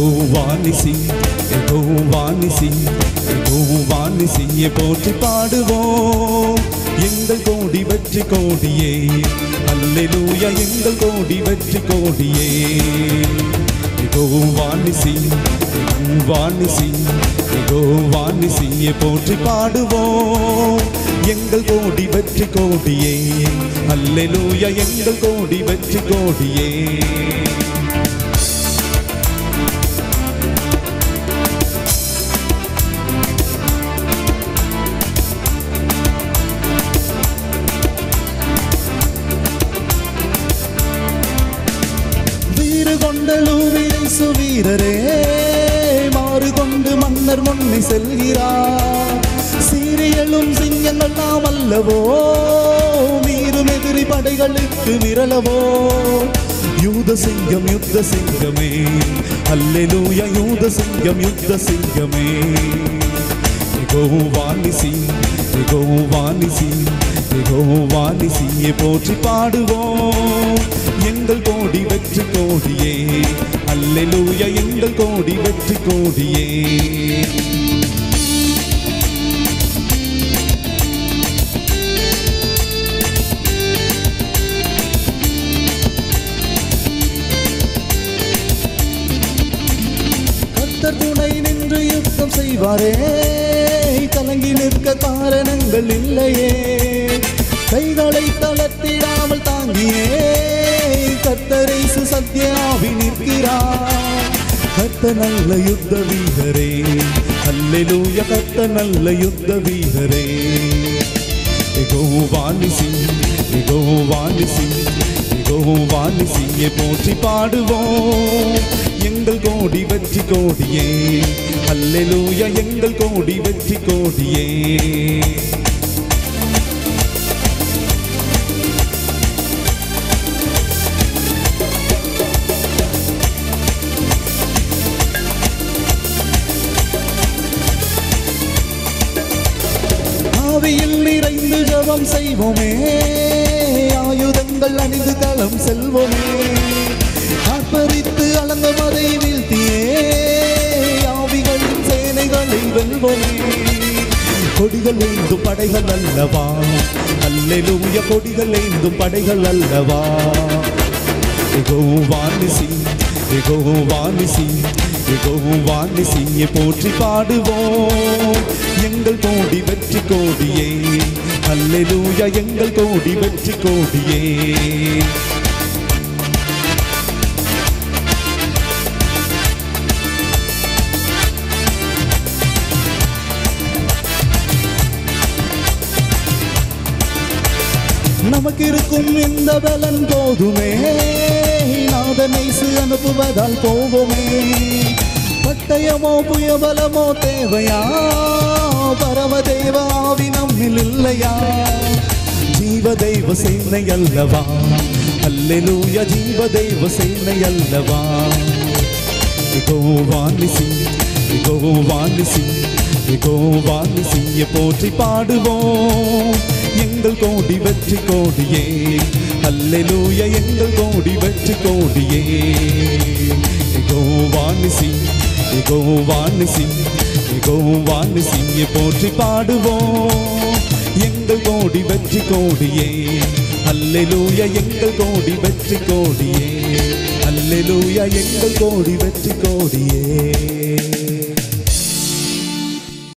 எகோவானிசி எகோவானிசி எகோவானிசியை போற்றி பாடுவோம் எங்கள் கோடி வெற்றி கோடியே அல்லேலூயா எங்கள் கோடி வெற்றி கோடியே எகோவானிசி எகோவானிசி எகோவானிசியை போற்றி பாடுவோம் எங்கள் கோடி வெற்றி கோடியே அல்லேலூயா எங்கள் கோடி வெற்றி கோடியே வீறு கொண்ட லூவியேசு வீரரே மாறு கொண்டு மன்னர் முன்னே செல்கிறார் சீரியலும் சிங்கங்கள் நாம் அல்லவோ மீறும் எதிரி படைகளுக்கு விரலவோ யூத சிங்கம் யுத்த சிங்கமே அல்லேலூயா யூத சிங்கம் யுத்த சிங்கமே யெகோவானிசி யெகோவானிசி யெகோவானிசியை போற்றி பாடுவோம் எங்கள் கோடி வெற்றி கோடியே அல்லேலூயா எங்கள் கோடி வெற்றி கோடியே கர்த்தர் துணை நின்று யுத்தம் செய்வாரே கலங்கி நிற்க காரணங்கள் இல்லையே கைகளை தளர்த்திடாமல் தாங்கியே கர்த்தரேசு சத்யாவி நிற்கிறார் கர்த்த நல்ல யுத்த வீரரே அல்லேலூய கர்த்த நல்ல யுத்த வீரரே எகோவானிசி எகோவானிசி எகோவானிசியை போற்றி பாடுவோம் எங்கள் கோடி வெற்றி கோடியே அல்லேலூயா எங்கள் கோடி வெற்றி கோடியே ஆவியில் நிறைந்து ஜெபம் செய்வோமே ஆயுதங்கள் அணிந்து களம் செல்வோமே ஆர்ப்பரித்து அளந்த மதை வீழ்த்தியே ஆவிகளின் சேனைகளை வெல்வோமே கொடிகள் ஏந்தும் படைகள் அல்லவா அல்லேலூய கொடிகள் ஏந்தும் படைகள் அல்லவா எகோவானிசி எகோவானிசி எகோவானிசியை போற்றி பாடுவோம் எங்கள் கோடி வெற்றி கோடியே அல்லேலூயா எங்கள் கோடி வெற்றி கோடியே நமக்கு இருக்கும் இந்த பலன் போதுமே நாதனைசு அனுப்புவதால் போவோமே பட்டயமோ புயபலமோ தேவையா பரமதேவ ஆவி நம்மில் இல்லையா ஜீவ தெய்வ சேனை அல்லவா அல்லேலூய ஜீவ தெய்வ சேனை அல்லவா எகோவானிசி எகோவானிசி எகோவானிசியை போற்றி பாடுவோம் எங்கள் கோடி வெற்றி கோடியே அல்லேலூய எங்கள் கோடி வெற்றி கோடியே எகோவானிசி எகோவானிசி எகோவானிசியை போற்றி பாடுவோம் எங்கள் கோடி வெற்றி கோடியே அல்லேலூய எங்கள் கோடி வெற்றி கோடியே அல்லேலூயா எங்கள் கோடி வெற்றி கோடியே